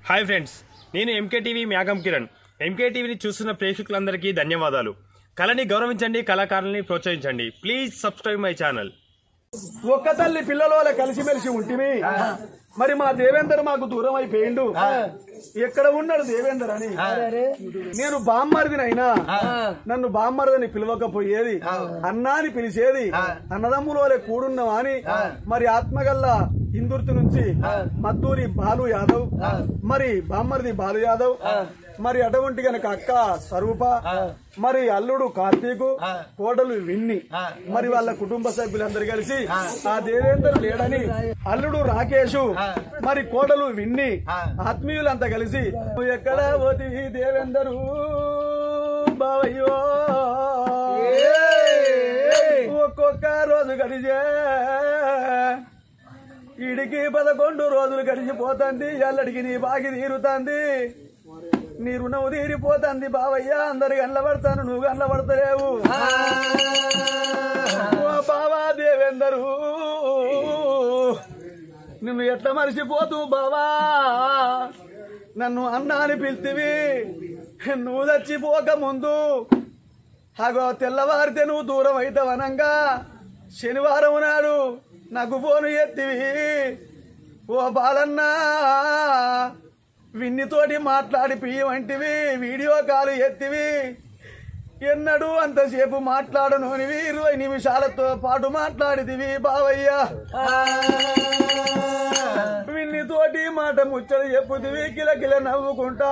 Hi friends నేను MK TV మ్యాగం Kiran MK టీవీని చూస్తున్న ప్రేక్షకులందరికీ ధన్యవాదాలు కళని గౌరవించండి కళాకారుల్ని ప్రోత్సహించండి ప్లీజ్ సబ్స్క్రైబ్ మై ఛానల్ ఒక్క తల్లి పిల్లల కలిసిమెలిసి ఉంటిమి మరి మా దేవేందర్ మాకు దూరం అయిపోయిండు ఎక్కడ ఉన్నాడు దేవేందర్ అని నేను బామ్మరిదినైనా నన్ను బామ్మరిదని పిలవకపోయేది అన్నా అని పిలిచేది అన్నదమ్ముల వలె కూడున్నావా అని మరి ఆత్మగల్ల ఇందుర్తి నుంచి మద్దూరి బాలు యాదవ్ మరి బామ్మరిది బాలు యాదవ్ మరి అటువంటి గనక అక్క స్వరూప మరి అల్లుడు కార్తీకు కోడలు విన్ని మరి వాళ్ళ కుటుంబ సభ్యులందరూ కలిసి ఆ దేవేందర్ లేడని అల్లుడు రాకేషు మరి కోడలు విన్ని ఆత్మీయులంతా కలిసి "నువ్వు ఎక్కడ పోతివి దేవేందరు బావయ్యో ఒక్కొక్క రోజు గడిచే ఇడికి పదకొండు రోజులు గడిచిపోతుంది ఎల్లడికి నీ బాగి తీరుతుంది నీ రుణం తీరిపోతుంది బావయ్య అందరు గండ్లపడతాను నువ్వు గండ్లపడతలేవు ఓ బావా దేవేందరు నిన్ను ఎట్లా మరిచిపోతూ బావా నన్ను అన్న అని పిలితివి నువ్వు చచ్చిపోక ముందు అగో తెల్లవారితే నువ్వు దూరం అవుతావనంగా శనివారం నాడు నాకు ఫోను ఎత్తివి ఓ బాలన్నా విన్నితోటి మాట్లాడి పియ్యమంటివి వీడియో కాల్ ఎత్తివి ఎన్నడూ అంతసేపు మాట్లాడనునివి ఇరవై నిమిషాలతో పాటు మాట్లాడితివి బావయ్య విన్నితోటి మాట ముచ్చట చెప్పుతివి కిలకిల నవ్వుకుంటా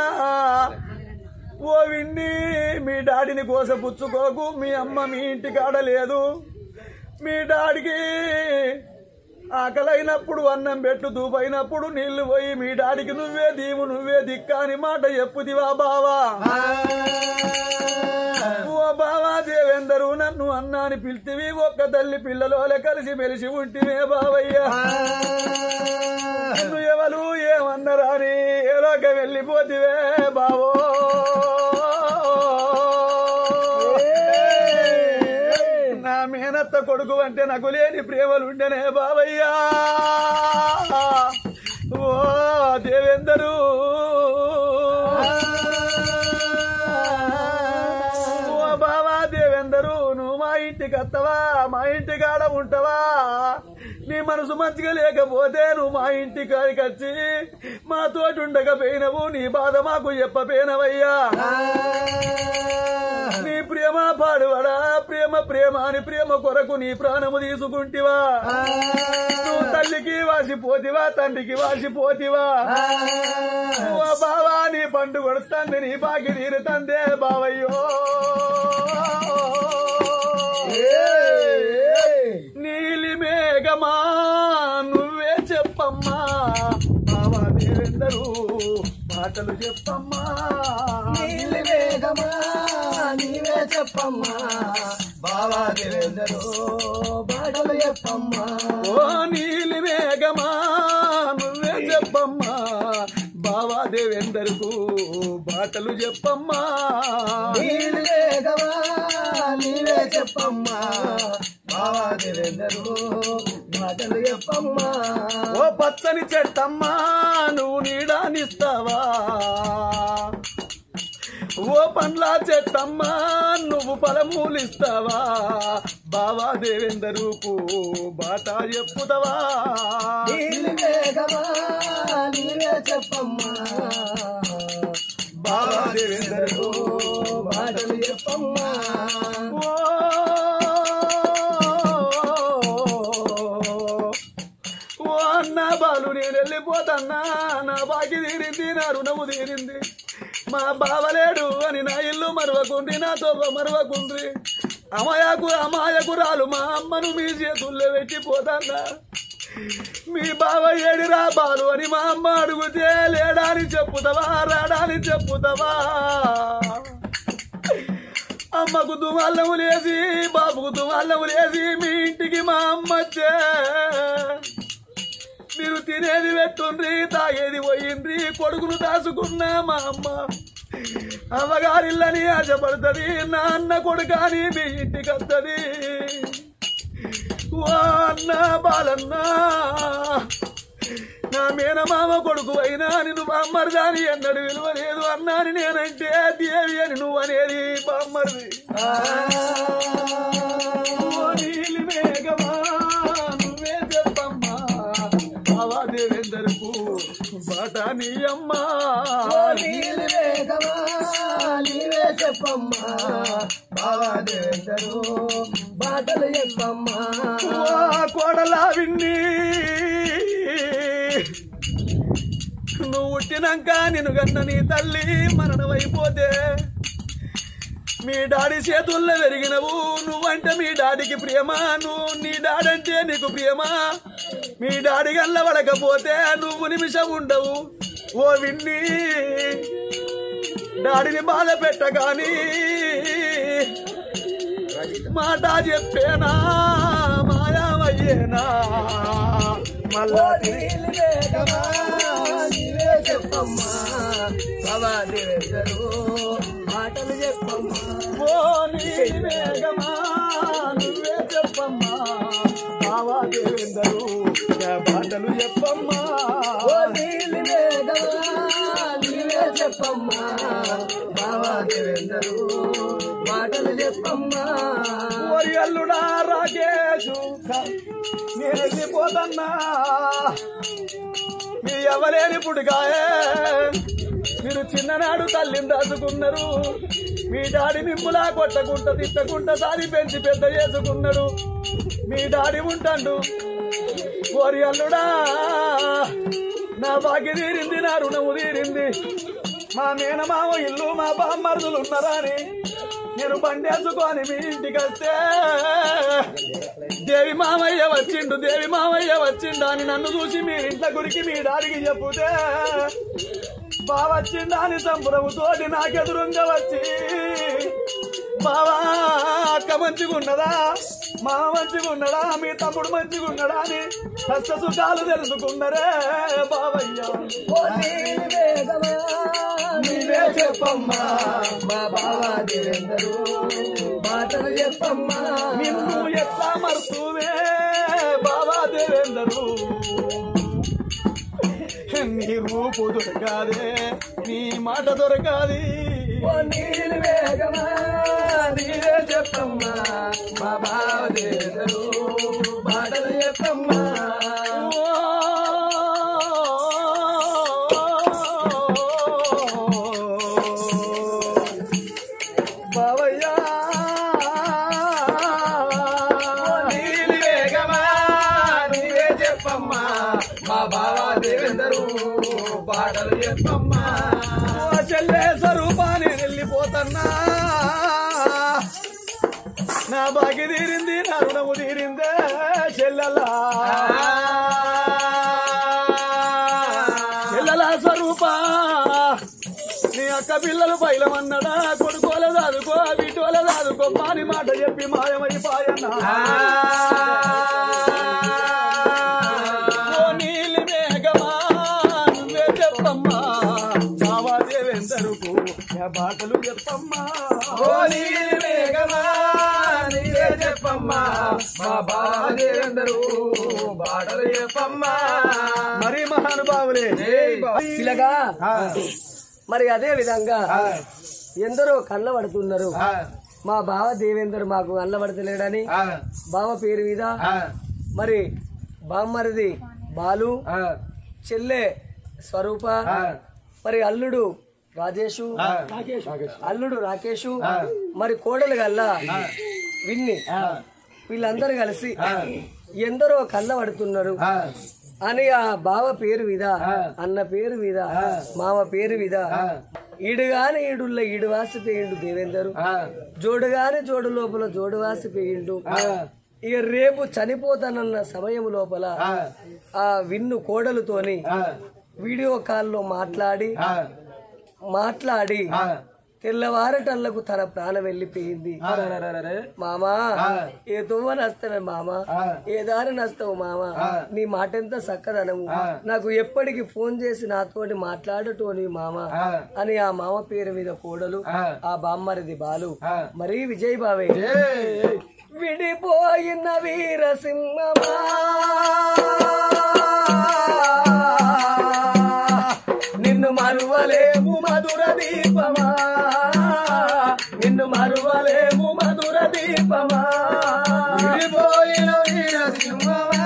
ఓ విన్ని మీ డాడీని కోసపుచ్చుకోకు మీ అమ్మ మీ ఇంటి కాడ లేదు మీ డాడీకి ఆకలైనప్పుడు అన్నం పెట్టు దూపైనప్పుడు నీళ్లు పోయి మీ డాడీకి నువ్వే దీవు నువ్వే దిక్క అని మాట చెప్పుదివా బావా ఓ బావా దేవేందరు నన్ను అన్న అని పిలితివి ఒక్క తల్లి పిల్లలోలే కలిసి మెలిసి ఉంటివే బావయ్య నువ్వు ఎవరు ఏమన్నరా అని ఏలోక వెళ్ళిపోతివే బావో నా మేనత్త కొడుకు అంటే నాకు లేని ప్రేమలుండనే బావయ్యా ఓ దేవేందరు ఓ బావా దేవేందరు నువ్వు మా ఇంటికి వస్తావా మా ఇంటి కాడ ఉంటావా నీ మనసు మంచిగా లేకపోతే నువ్వు మా ఇంటి కాడికి వచ్చి మా తోటి ఉండకపోయినవు నీ బాధ మాకు చెప్పపోయినవయ్యా నీ ప్రేమ పాడువడా ప్రేమ ప్రేమ అని ప్రేమ కొరకు నీ ప్రాణము తీసుకుంటివా నువ్వు తల్లికి వాసిపోతివా తండ్రికి వాసిపోతివా ఓ బావా నీ పండు కొడుతుంది నీ బాకి తీరుతందే బావయ్యో నీలి మేఘమా నువ్వే చెప్పమ్మా బావా దేవేందరు మాటలు చెప్పమ్మా నీలి వేగమా నీవే చెప్పమ్మా బావా దేవేందరు బాటలు చెప్పమ్మా ఓ నీలి మేఘమా నువ్వే చెప్పమ్మా బావా దేవేందరుకు బాటలు చెప్పమ్మా నీలి వేగమా నీవే చెప్పమ్మా బావా దేవేందరు బాటలు చెప్పమ్మా ఓ పచ్చని చెట్టమ్మా నువ్వు నీడానిస్తావా ఓ పండ్ల చెట్టమ్మా నువ్వు ఫలమూలిస్తావా బావా దేవేందరుకు బాట చెప్పుతావా నీలి వేగమా నీవే చెప్పమ్మా బావా దేవేందరుకు బాటలు చెప్పమ్మా ఓ ఓ అన్న బాలు నేను వెళ్ళిపోతన్నా నా బాకి తీరింది నా రుణము తీరింది మా బావలేడు అని నా ఇల్లు మరవకుండ్రి నా తోప మరవకుండ్రి అమాయకు అమాయకురాలు మా అమ్మను మీ చేతుల్లో పెట్టిపోతన్నా మీ బావ ఏడిరా బాలు అని మా అమ్మ అడుగుతే లేడాని చెప్పుతావా రాడాని చెప్పుతావా అమ్మకు దుమాళ్ళము లేసి బాబుకు దుమాళ్ళము లేసి మీ ఇంటికి మా అమ్మ వచ్చే మీరు తినేది పెట్టుండ్రి తాగేది పోయిండ్రి కొడుకును దాచుకున్నా మా అమ్మ అమ్మగారిల్లని ఆశపడుతుంది నా అన్న కొడుకు అని మీ ఇంటికి వస్తుంది ఓ అన్న బాలన్న నా మేనమామ కొడుకు అయినా నిన్ను బామ్మరిదాని ఎన్నడు విలువ లేదు అన్నాని నేనంటే దేవి అని నువ్వు అనేది బామ్మరిది ఓ నీలి మేఘమా నువ్వే చెప్పమ్మా బావా దేవేందర్కు బాట నీ అమ్మా నీళ్ళు వేగమా నీవే చెప్పమ్మా బావా దేవేందరు బాటలు చెప్పమ్మా ఓ కోడలా విన్ని నువ్వు పుట్టినాక నిన్ను గన్న నీ తల్లి మరణమైపోతే మీ డాడీ చేతుల్లో పెరిగినవు నువ్వంటే మీ డాడీకి ప్రేమ నువ్వు నీ డాడంటే నీకు ప్రేమ మీ డాడీ గల్ల పడకపోతే నువ్వు నిమిషం ఉండవు ఓ విన్ని డాడీని బాధ పెట్టగాని మాట చెప్పేనా మాయామయ్యేనా మళ్ళా తిరిగి నీళ్ళు వేగమా నీవే చెప్పమ్మా బావా దేవేందరు బాటలు చెప్పమ్మా ఓ నీ వేగమా నువ్వే చెప్పమ్మా బావా దేవేందరు నా బాటలు చెప్పమ్మా ఓ నీళ్ళు వేగమా నీవే చెప్పమ్మా బావా దేవేందరు బాటలు చెప్పమ్మా ఓరి అల్లుడా రాకేషు నేను వెళ్ళిపోతన్నా మీ ఎవలేని పుడికాయే మీరు చిన్ననాడు తల్లిని దాచుకున్నారు మీ డాడీ మిమ్ములా కొట్టకుంట తిట్టకుంట దాడి పెంచి పెద్ద చేసుకున్నాడు మీ డాడీ ఉంటాడు ఓరి అల్లుడా నా బాకి తీరింది నా రుణము తీరింది మా మేనమామ ఇల్లు మా బామ్మరుదులు ఉన్నారా అని నేను బండేసుకొని మీ ఇంటికి వస్తే దేవి మామయ్య వచ్చిండు దేవి మామయ్య వచ్చిండు అని నన్ను చూసి మీ ఇంట్లో గురికి మీ డాడికి చెప్పుతే బావ వచ్చిండా అని సంబరముతోటి నాకెదురుంగా వచ్చి బావా అక్క మంచిగున్నదా మామ మంచిగున్నడా మీ తమ్ముడు మంచిగున్నడా అని కష్ట సుఖాలు తెలుసుకున్నరే బావయ్య ఓ నీళ్ళు వేగమా నీవే చెప్పమ్మా మా బావా దేవేందరు బాటలు చెప్పమ్మా నిన్ను ఎట్లా మరుతువే బాబా దేవేందరు నీ రూపు దొరకాదే నీ మాట దొరకాది ఓ నీళ్ళు వేగమా నీవే చెప్పమ్మా మా బావ దేవేందరు బాటలు చెప్పమ్మా బావయ్యా నీళ్ళు వేగమా నీవే చెప్పమ్మా మా బావా దేవేందరు బాటలు చెప్పమ్మా ఓ చెల్లె స్వరూపాన్ని వెళ్ళిపోతన్నా నా బాకి తీరింది నా రుణము తీరిందే చెల్లెలా చెల్లెల స్వరూప నీ అక్క పిల్లలు బయలమన్నడా కొడుకోలే దాదుకో బిడ్డోలే దాదుకో మాని మాట చెప్పి మాయమైపాయన్నా ఓ నీలి మేఘమా నువ్వే చెప్పమ్మా చావా దేవేందరుకు నా బాటలు చెప్పమ్మా ఓ నీళ్ళు వేగమా నీవే చెప్పమ్మా మా బావా దేవేందరు బాటలు చెప్పమ్మా మరి మహానుభావులే పిల్లగా మరి అదే విధంగా ఎందరో కళ్ళ పడుతున్నారు మా బావ దేవేందర్ మాకు కళ్ళ పడతలేడని బావ పేరు మీద మరి బామ్మరిది బాలు చెల్లె స్వరూప మరి అల్లుడు రాజేషు అల్లుడు రాకేషు మరి కోడలు గల్లా విన్ని వీళ్ళందరూ కలిసి ఎందరో కళ్ళ పడుతున్నారు అని ఆ బావ పేరు మీద అన్న పేరు మీద మామ పేరు మీద ఈడుగాని ఈడుల్ల ఈడువాసి పేయిండు దేవేందరు జోడుగాని జోడు లోపల జోడువాసి పేయిండు ఇక రేపు చనిపోతానన్న సమయం లోపల ఆ విన్ను కోడలుతోని వీడియో కాల్లో మాట్లాడి మాట్లాడి తెల్లవారటల్లకు తన ప్రాణం వెళ్ళిపోయింది మామా ఏ తువ్వ నస్తవే మామా ఏ దారి నస్తావు మామా నీ మాట ఎంత చక్కదనము నాకు ఎప్పటికి ఫోన్ చేసి నాతోటి మాట్లాడటోని మామ అని ఆ మామ పేరు మీద కోడలు ఆ బామ్మరిది బాలు మరి విజయ్ బావే విడిపోయిన వీరసింహమా మరువలేము మధుర దీపమా నిన్ను మరువలేము మధుర దీపమా విడిపోయిన వీరసింహమా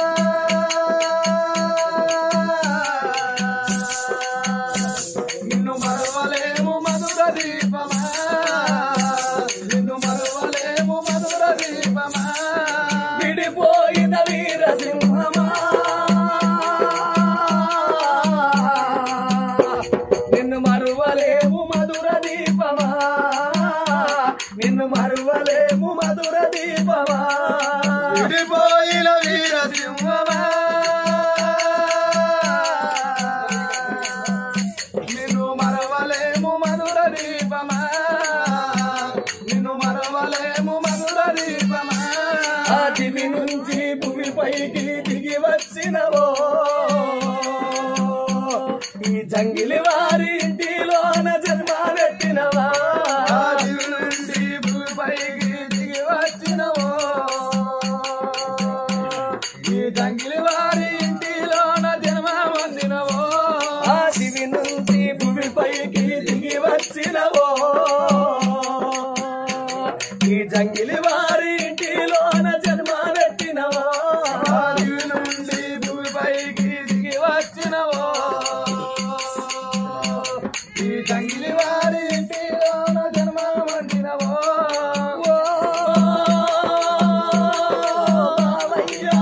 నిన్ను మరవలేము మధుర దీపమా నిన్ను మరవలేము మధుర దీపమా విడిపోయిన వీరసింహమా నిన్ను మరువలేము మధుర దీపమా నిన్ను మరువలేము మధుర దీపమా విడిపోయిన వీరసింహమా నిన్ను మరవలేము మధుర దీపమా నిన్ను మరవలేము మధుర దీపమా ఆ దివి నుంచి భూమిపైకి దిగి వచ్చినవో ఈ జంగిలి వారి ఇంటిలోన జన్మనెట్టినవా ఆది నుండి భూమిపైకి దిగి వచ్చినవో ఈ జంగిలి వారి ఇంటిలోన జన్మ పొందినవో ఆ దివి నుంచి భూమిపైకి దిగి వచ్చినవో ఈ జంగిలి వారి ఇంటిలోన జన్మనెట్టినవా ఆది నుండి భూమిపైకి దిగి వచ్చినవో ఈ జంగిలి వారి ఇంటిలోన జన్మ పొందినవో ఓ బావయ్యా.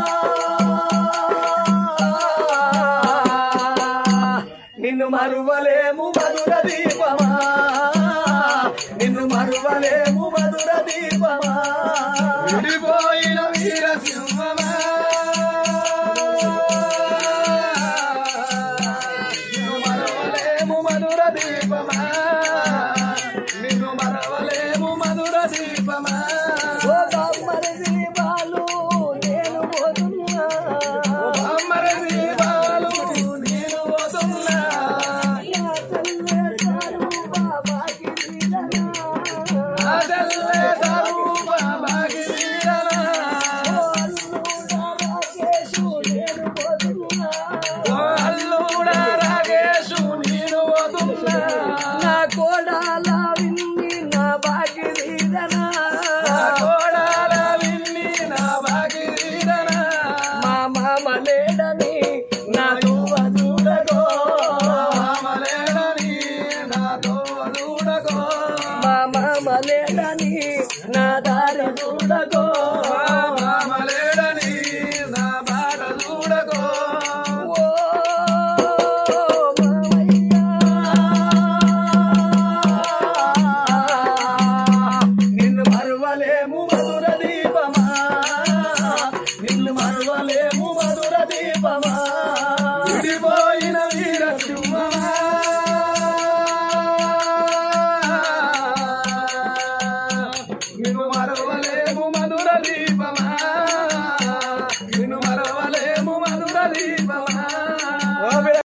నిన్ను మరువలేము మధుర దీపమా నిన్ను మరువలేము మధుర దీపమా విడిపోయిన వీరసింహమా నిన్ను మరవలేము మధుర దీపమా నిన్ను మరవలేము మధుర దీపమా ఓ బామ్మరి దీపాలు నేను పోతున్నా అమర దీపాలు నేను పోతున్నా నా తల్లే సారు బాబాకి వీరనా. నా తల్లే స్వరూప భాగీరథ. ఓ అల్లుడా రాగేశు నేను పోతున్నా నా కోడాల విన్ని నా భాగ్యదీదనా నా కోడాల విన్ని నా భాగీరథ. మా మామ లేడని నా దువ్వ చూడగో రామలేడని నాతో చూడకో మా మామ లేడని నా దారి చూడగో రామలేడని నా బాట చూడకో ఓ మామయ్య. నిన్ను మరువలేము మధుర దీపమా నిన్ను మరువలేము మధుర దీపమా విడిపోయిన వీరసింహమా నిన్ను మరవలేము మధుర దీపమా